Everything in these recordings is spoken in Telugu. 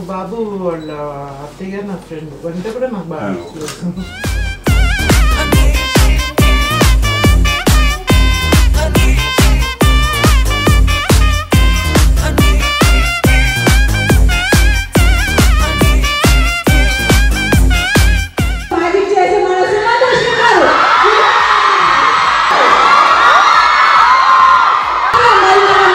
బాబు వాళ్ళ అత్తయ్య నా ఫ్రెండ్ అంటే కూడా నాకు బాగా తెలుసు మ్యాజిక్ చేసే మన సుమధుష్ గారు మరి మన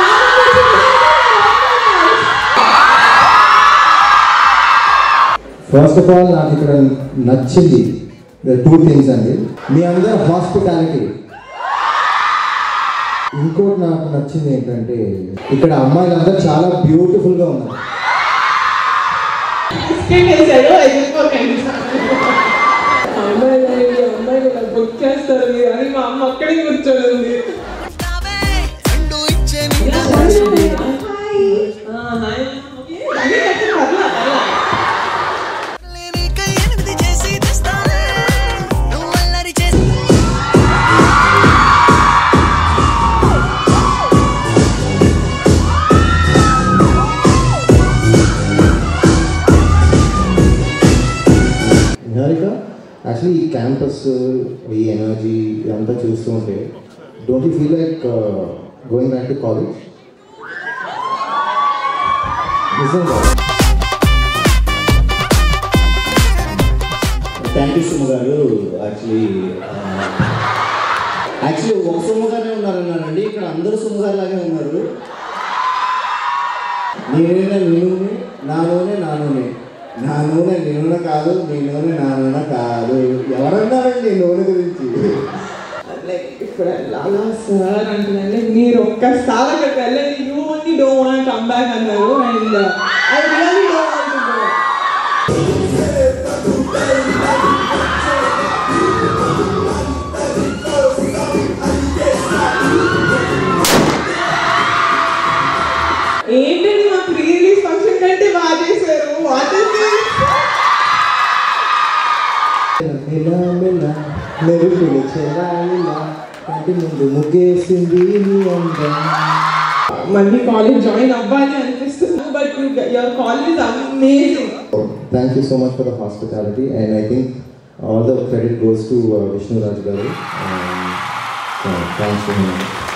ఫస్ట్ ఆఫ్ ఆల్ నాకు ఇక్కడ నచ్చింది టూ థింగ్స్ అండి మీ అందరూ హాస్పిటాలిటీ ఇంకోటి నాకు నచ్చింది ఏంటంటే ఇక్కడ అమ్మాయిలందరూ చాలా బ్యూటిఫుల్గా ఉన్నారు బిస్కెట్ వేసాడు అయిపోకండి అమ్మాయి అమ్మాయి ఇలా బుక్ చేస్తారు మీరు అని మా అమ్మ అక్కడే కూర్చొని ఉంది ఆ, హాయ్. ఓకే. నిహారిక యాక్చువల్లీ ఈ క్యాంపస్ ఈ ఎనర్జీ ఇదంతా చూస్తూ ఉంటే don't you feel like going back to college నిజంగా thank you Suma garu actually actually ఒక సుమ గారే ఉన్నారన్నారండి ఇక్కడ అందరూ సుమ గారు లాగే ఉన్నారు నేనైనా నీ నూనె నా నూనె నా నూనె నా నూనె నీ నూనె కాదు నీ నూనె నా నూనె కాదు ఎవరన్నారండి నూనె గురించి లైక్ ఇప్పుడు అలా సార్ అంటున్నాను లైక్ మీరు ఒక్కసారి అక్కడికి వెళ్ళండి you only do want come back అన్నారు and I really do want to go ఏంటండి మా ప్రీ రిలీజ్ ఫంక్షన్ కంటే బాగా చేశారు వాట్ ఇస్ మెల్ల మెల్ల మెరుపులు చెరాలిలా కంటి ముందు ముగ్గేసింది నీ అందం మళ్ళీ కాలేజ్ జాయిన్ అవ్వాలి అనిపిస్తుంది but your college amazing thank you so much for the hospitality and I think all the credit goes to Vishnu Raj garu thanks to